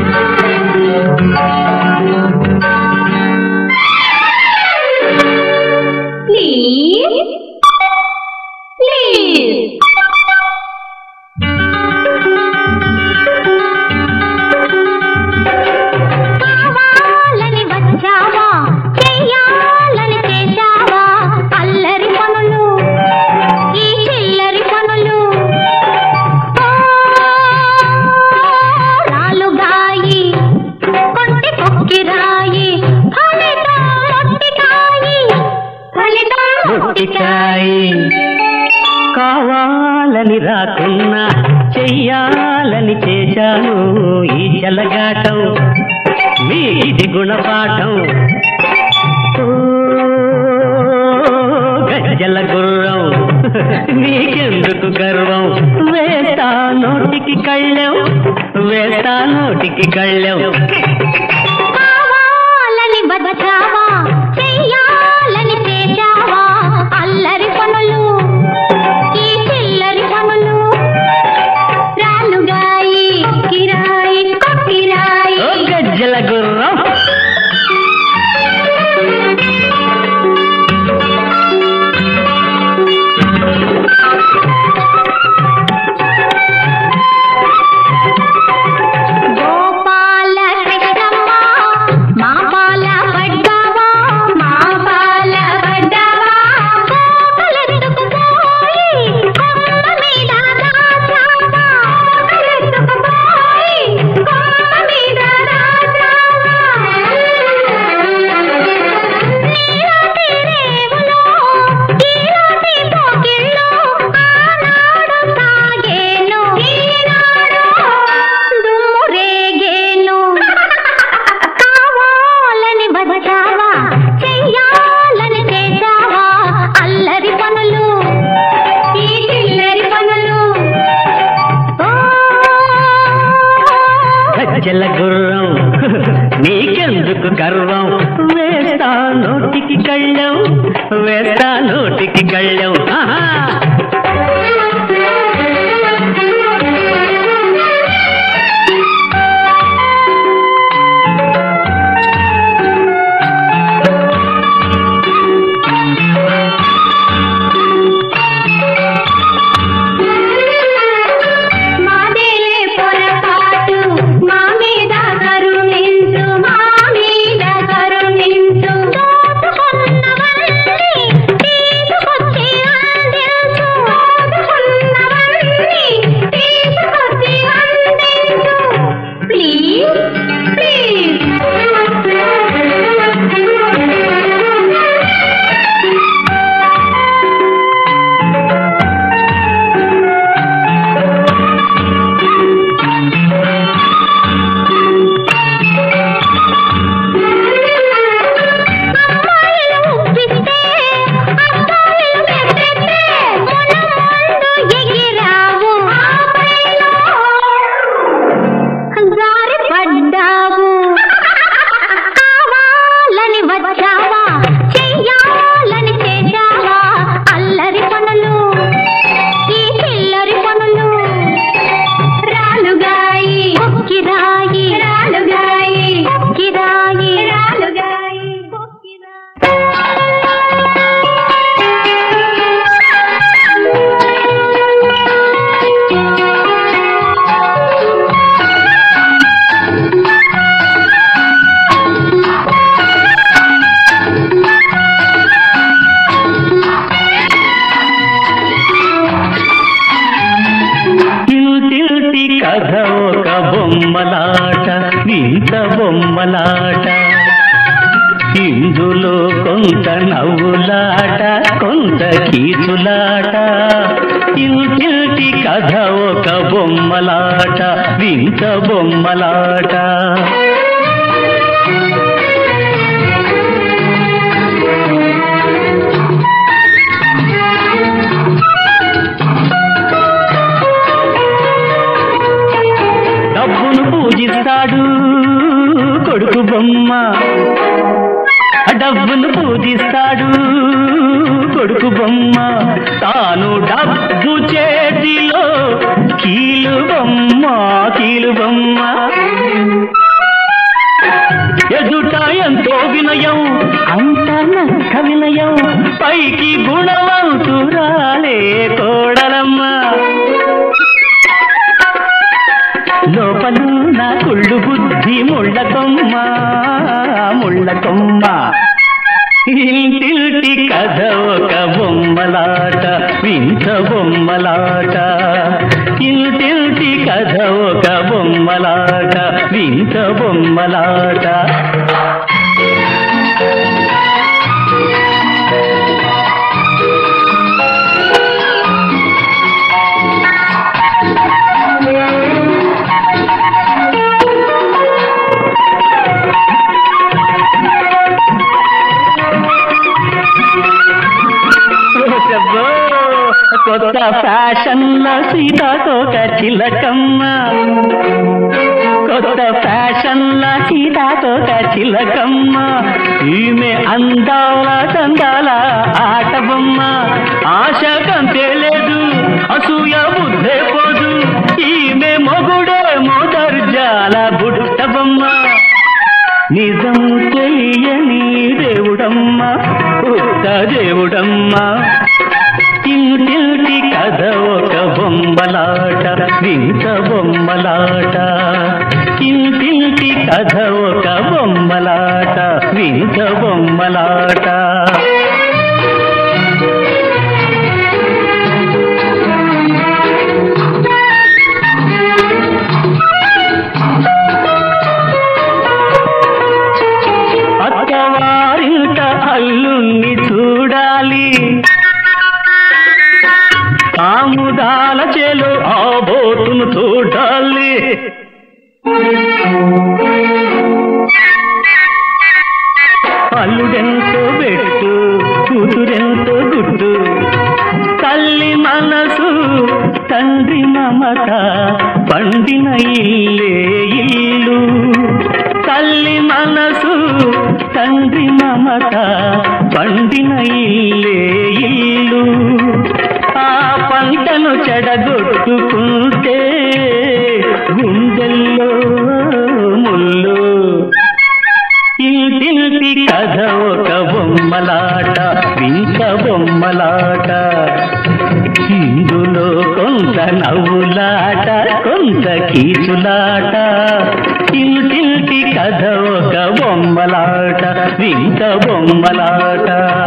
Please please కావాలని వచ్చావా చెయ్యాలని చేశావా అల్లరి పనులు ఈ చిల్లరి పనులు ఓ, రాలుగాయి కొంటి కొక్కిరాయి ఫలితం మొట్టికాయి ఫలితం మొట్టికాయి కావాలని రాకున్నా చెయ్యాలని చేశాను ఈ చెలగాటం మీ ఇది గుణపాఠం ఓ, గజ్జల గుర్రం నీకెందుకు గర్వం వేస్తా నోటికి కళ్ళెం వేస్తా నోటికి కళ్ళెం కావాలని వచ్చావా చెయ్యాలని చేశావా అల్లరి పనులు ఈ చిల్లరి పనులు రాలుగాయి కిరాయి కిరాయి ఓ గజ్జల గుర్రం గోపాల కృష్ణమ్మ మా పాల పడ్డావా మా పాల పడ్డావా కోకలెత్తుకుపోయి కొమ్మ మీద దాచావా కోకలెత్తుకుపోయి కొమ్మ మీద దాచావా నీలాంటి రేవులో ఈలాంటి పోకిళ్ళు ఆనాడు సాగేను ఈనాడు దుమ్ము రేగేను కావాలని వచ్చావా చెయ్యాలని చేశావా అల్లరి పనులు ఈ చిల్లరి పనులు ఓ గజ్జల గుర్రం నీకెందుకు గర్వం వేస్తా నోటికి కళ్ళం వేస్తా నోటికి కళ్ళం ఆహా! మాదేలే పొరపాటు మా మీద కరుణించు మా మీద కరుణించు దోచుకున్నవన్నీ తీసుకొచ్చి అందించు దోచుకున్నవన్నీ తీసుకొచ్చి అందించు ప్లీజ్ ప్లీజ్ అమ్మాయిలు ఉప్పిస్తే అబ్బాయిలు పెట్టిస్తే మనం ముందు ఎగిరావు జారి పడ్డావు కావాలని వచ్చావా చెయ్యాలని చేశావా అల్లరి పనులు ఈ చిల్లరి పనులు రాలుగాయి కొక్కిరాయి రాలుగాయి కొక్కిరాయి రాలుగాయి ఇంటింటి కథ ఒక బొమ్మలాట వింత బొమ్మలాట ఇందులో కొంత నవ్వులాట కొంత కీచులాట ఇంటింటి కథ ఒక బొమ్మలాట వింత బొమ్మలాట డబ్బును పూజిస్తాడు కొడుకు బొమ్మ డబ్బును పూజిస్తాడు కొడుకు బొమ్మ తాను డబ్బు చేతిలో కీలు బొమ్మ కీలు బొమ్మ వింత బొమ్మలాట ఇంటింటి కథ ఒక బొమ్మలాట వింత బొమ్మలాట ఓసబ్బో, కొత్త ఫ్యాషన్ల సీతాకోక చిలకమ్మ కొత్త ఫ్యాషన్ల సీతాకోక చిలకమ్మ ఈమె అందాల చందాల ఆట బొమ్మ ఆశ కంటే లేదు అసూయ బుద్ధే పోదు ఈమె మొగుడే మోదర్జాల బుట్ట బొమ్మ నిజం తెలియని దేవుడమ్మా ఉత్త దేవుడమ్మా ఇంటింటి కథ ఒక బొమ్మలాట వింత బొమ్మలాట ఇంటింటి కథ ఒక బొమ్మలాట వింత బొమ్మలాట అత్తవారింట అల్లుణ్ణి చూడాలి ఆముదాల చేలో ఆ బోటును చూడాలి అల్లుడెంతో పెట్టు కూతురెంతో గుట్టు తల్లి మనసు తండ్రి మమత పండిన ఇల్లే ఇల్లు తల్లి మనసు తండ్రి మమత పండిన ఇల్లే ఇల్లు ఆ పంటను చెడగొట్టుకుంటే గుండెల్లో ముళ్ళు ఇంటింటి కథ ఒక బొమ్మలాట వింత బొమ్మలాట ఇందులో కొంత నవ్వులాట కొంత కీచులాట ఇంటింటి కథ ఒక బొమ్మలాట వింత బొమ్మలాట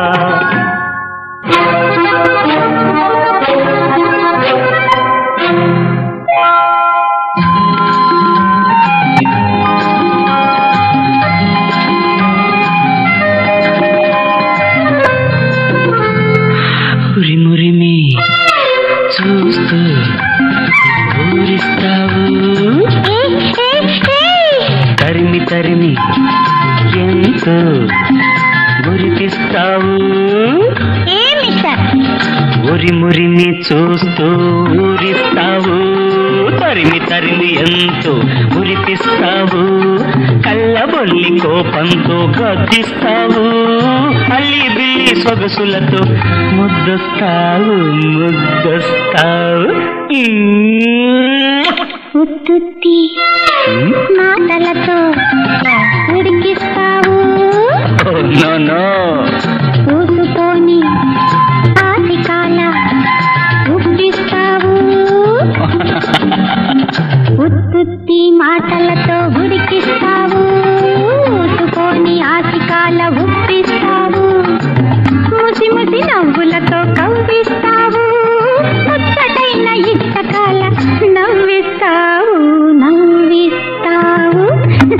ఉరిమురిమి చూస్తూ ఊరిస్తావు తరిమి తరిమి ఎంతో గురిపిస్తావు ఏ మిస్టర్ ఉరిమురిమి చూస్తూ ఊరిస్తావు తరిమి తరిమి ఎంతో ఉరిపిస్తావు కళ్ళబొల్లి కోపంతో గద్దిస్తావు అల్లి బిల్లి సొగసులతో ముద్దొస్తావు ముద్దొస్తావు ఉత్తుత్తి మాటలతో ఉడికిస్తావు నో నో పూసుకొని ఆశికాల ఉప్పిస్తావు ఉత్తుత్తి మాటలతో ఉడికిస్తావు పూసుకొని ఆశికాల ఉప్పిస్తావు ముసి ముసి నవ్వులతో కవ్విస్తావు ముచ్చటైన ఇష్టకాల నవ్విస్తావు నవ్విస్తావు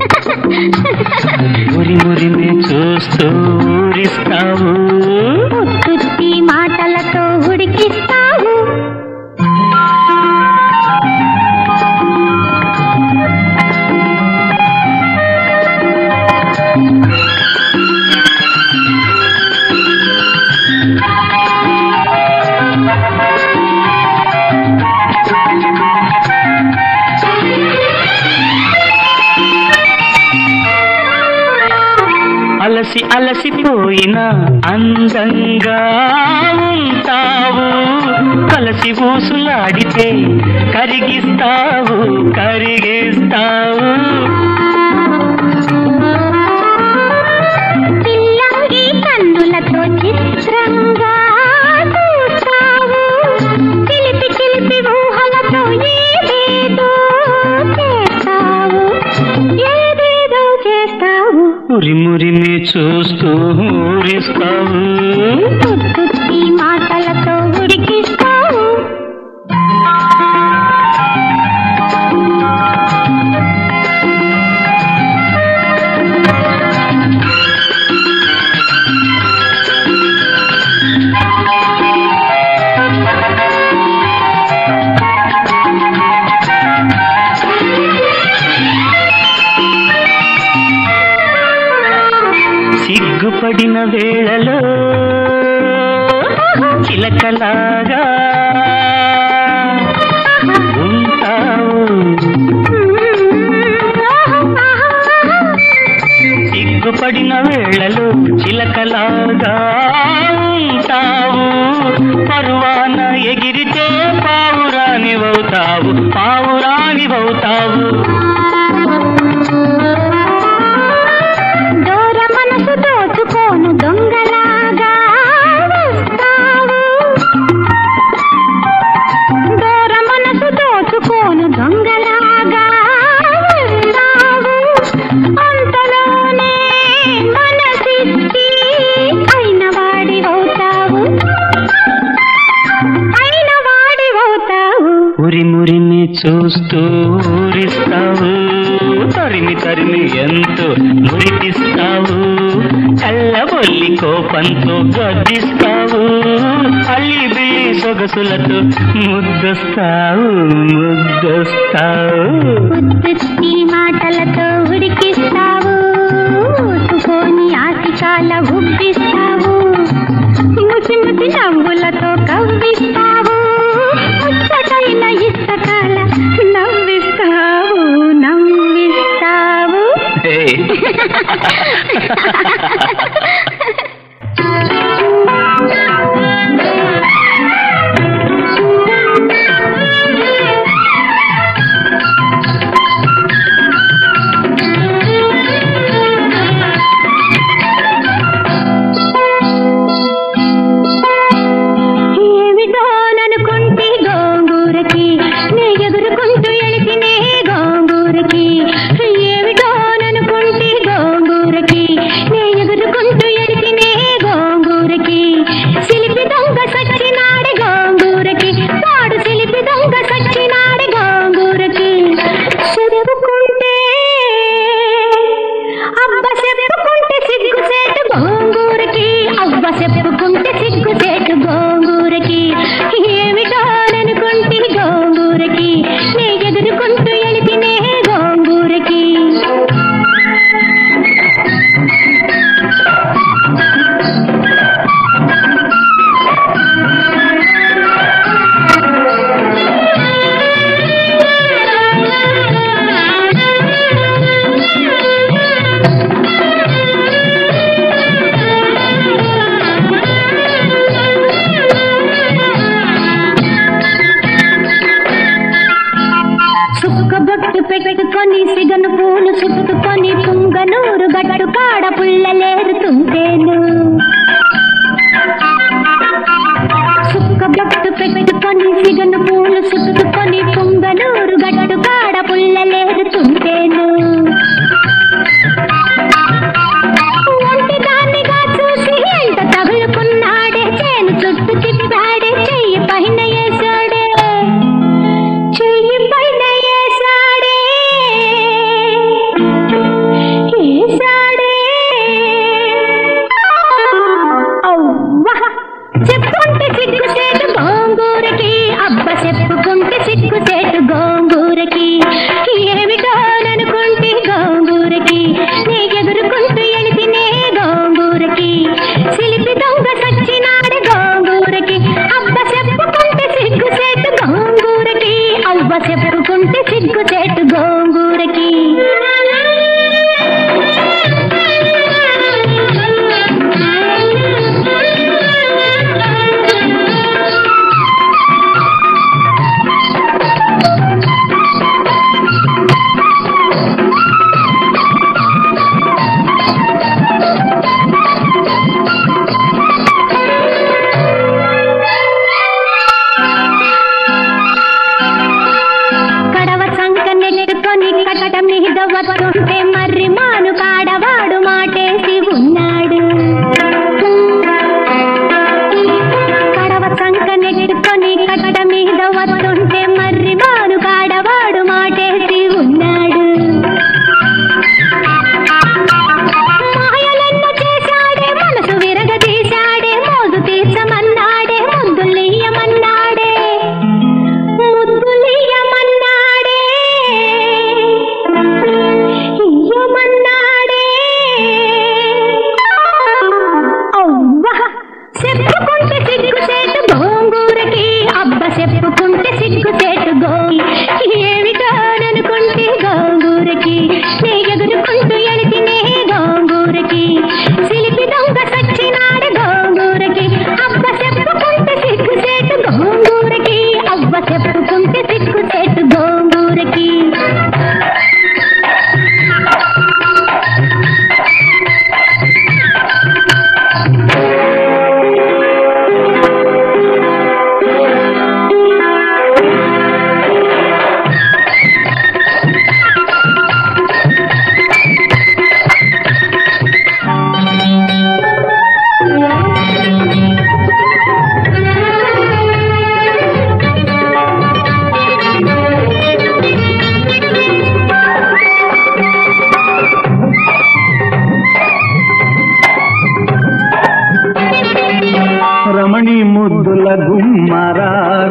ఉరిమురిమి చూస్తూ ఊరిస్తావు ఉత్తుత్తి మాటలతో ఉడికిస్తావు అలసి అలసిపోయిన అందంగా ఉంటావు కలసి ఊసులాడితే కరిగిస్తావు కరిగిస్తావు పిల్లంగి కన్నులతో చిత్రంగా చూస్తావు చిలిపి చిలిపి ఊహలతో ఏదేదో చేస్తావు ఏదేదో చేస్తావు ఉరిమురిమి చూస్తూ ఊరిస్తావు ఉత్తుత్తి మాటలతో ఉడికిస్తావు పడిన వేళలో చిలకలాగా ఉంటావు పరువాన ఎగిరితే పావురానివవుతావు పావురానివవుతావు దూర మనసు దోచుకోను దొంగలాగా వస్తావు దూర మనసు దోచుకోను దొంగలాగా వస్తావు అంతలోనే మనసిచ్చి అయిన వాడివవుతావు అయిన వాడివవుతావు ఉరిమురిని చూస్తూ ఊరిస్తావు తరిమి తరిమి ఎంతో మురిపిస్తావు కళ్ళబొల్లి కోపంతో గర్జిస్తావు అల్లి బిల్లి సొగసులతో ముద్దొస్తావు ముద్దొస్తావు ఉత్తుత్తి మాటలతో ఉడికిస్తావు ఊసుకొని ఆశికాల ఉబ్బిస్తావు ముసి ముసి నవ్వులతో కవ్విస్తావు ముచ్చటైన ఇష్టకాల నవ్విస్తావు నవ్విస్తావు హే. ఏమిటోననుకుంటే గోంగూరకి నే ఎగురుకుంటూ ఎళితినే గోంగూరకి ఏమిటోననుకుంటే గోంగూరకి నే ఎగురుకుంటూ ఎళితినే గోంగూరకి సిలిపి దొంగ సచ్చినాడే గోంగూరకి వాడు సిలిపి దొంగ సచ్చినాడే గోంగూరకి చదువుకుంటే అబ్బ చెప్పుకుంటే సిగ్గుసేటు గోంగూరకి అవ్వ చెప్పుకుంటే సిగ్గుసేటు గోంగూరకి ఏమిటోననుకుంటే గోంగూరకి నే ఎదురుకుంటూ ఎళితినే గోంగూరకి సుక్క బొట్టు పెట్టుకొని సిగను పూలు చుట్టుకొని తుంగనూరు గట్టు కాడ పుల్లలేరుతుంటేను సుక్క బొట్టు పెట్టుకొని సిగను పూలు చుట్టుకొని తుంగనూరు గట్టు కాడ పుల్లలేరుతుంటేను ఒంటి దాన్నిగా చూసి ఎంత తగులుకున్నాడే చేను చుట్టూ తిప్పాడే చెయ్యి పైన వేసాడే చెయ్యి పైన వేసాడే వేసాడే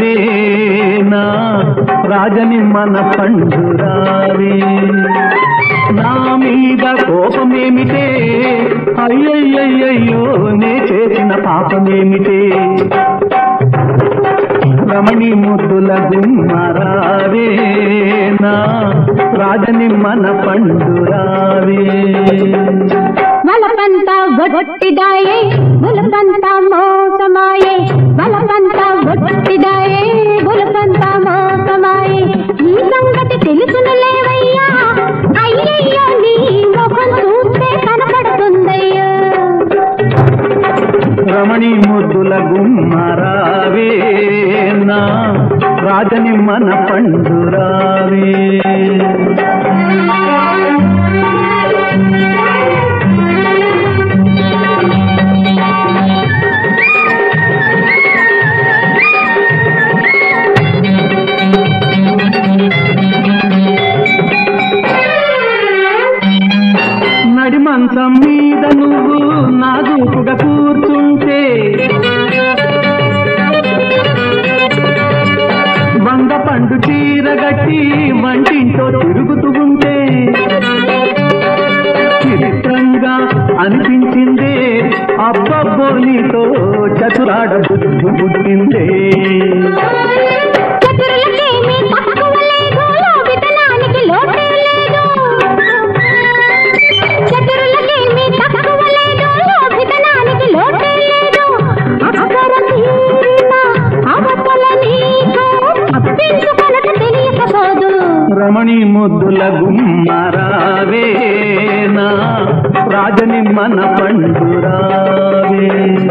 రావే నా రాజని మన పండు రావే నా మీద కోపమేమిటే అయ్యయ్యయ్యో నే చేసిన పాపమేమిటే రమణి ముద్దుల గుమ్మరావే నా రాజని మన పండు రావే బలపంతా గొట్టిదాయే బులపంతా మోసమాయే బలపంతా గొట్టిదాయే బులపంతా మోసమాయే ఈ సంగతి తెలుసును లేవయ్యా అయ్యయ్యో నీ ముఖం చూస్తే కనపడుతుందయ్యో రమణి ముద్దుల గుమ్మరావే నా రాజని మన పండు రావే నడి మంచం మీద నువ్వు నాజూకుగా కూర్చుంటే వంద పండు చీరగట్టి వంటింటో తిరుగుతూ ఉంటే చిత్రంగా అనిపించిందే అబ్బబ్బో నీతో చతురాడ బుద్ధి పుట్టిందే చతురులకేమీ తక్కువ లేదు లోబితనానికి లోటే లేదు చతురులకేమీ తక్కువ లేదు లోబితనానికి లోటే లేదు అక్కర తీరిన అవతల నీకు తప్పించుకొనట తెలియకపోదు రమణి ముద్దుల గుమ్మరావే నా రాజని మన పండు రావే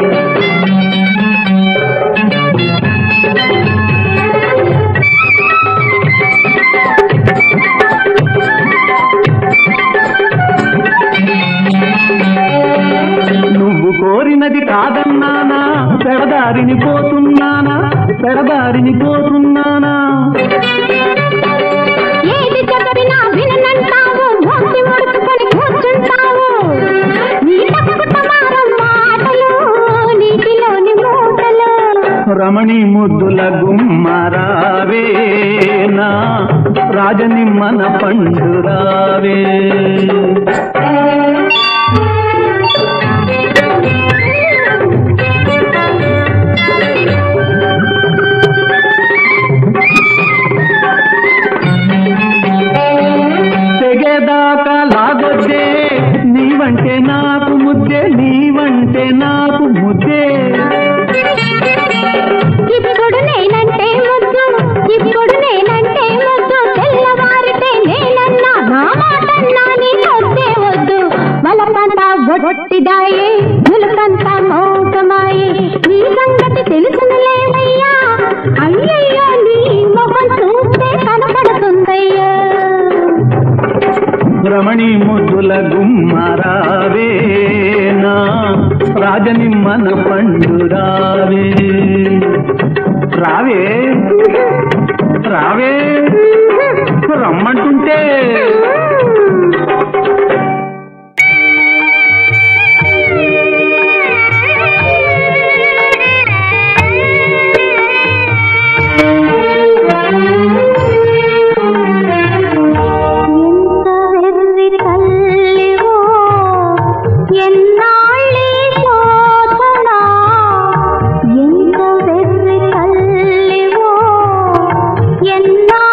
నువ్వు కోరినది కాదన్నానా పెడదారిని పోతున్నానా పెడదారిని పోతున్నానా ఏది చెప్పినా విననంటావు మోసి ముడుచుకొని కూర్చుంటావు నీ తప్పు తమారం మాటలు నీటిలోని మూటలు రమణి ముద్దుల గుమ్మరావే నా రాజని మన పండు రావే తెగేదాకా లాగొద్దే నీవంటే నాకు ముద్దే నీవంటే నాకు ముద్దే ఇప్పుడు నేనంటే ముద్దు ఇప్పుడు నేనంటే ముద్దు తెల్లవారితే నేనన్నా నా మాటన్నా నీ కొద్దే వద్దు బలపంతా గొట్టిదాయే ములకంతా మోసమాయే నీ సంగతి తెలుసును లేవయ్యా అయ్యయ్యో నీ మొహం చూస్తే కనపడుతుందయ్యా రమణి ముద్దుల గుమ్మరావే నా రాజని మన పండు రావే రావే రావే రమ్మంటుంటే ఎంత వెర్రి తల్లివో ఎన్నాళ్ళీ శోధన ఎంత వెర్రి తల్లివో ఎన్నా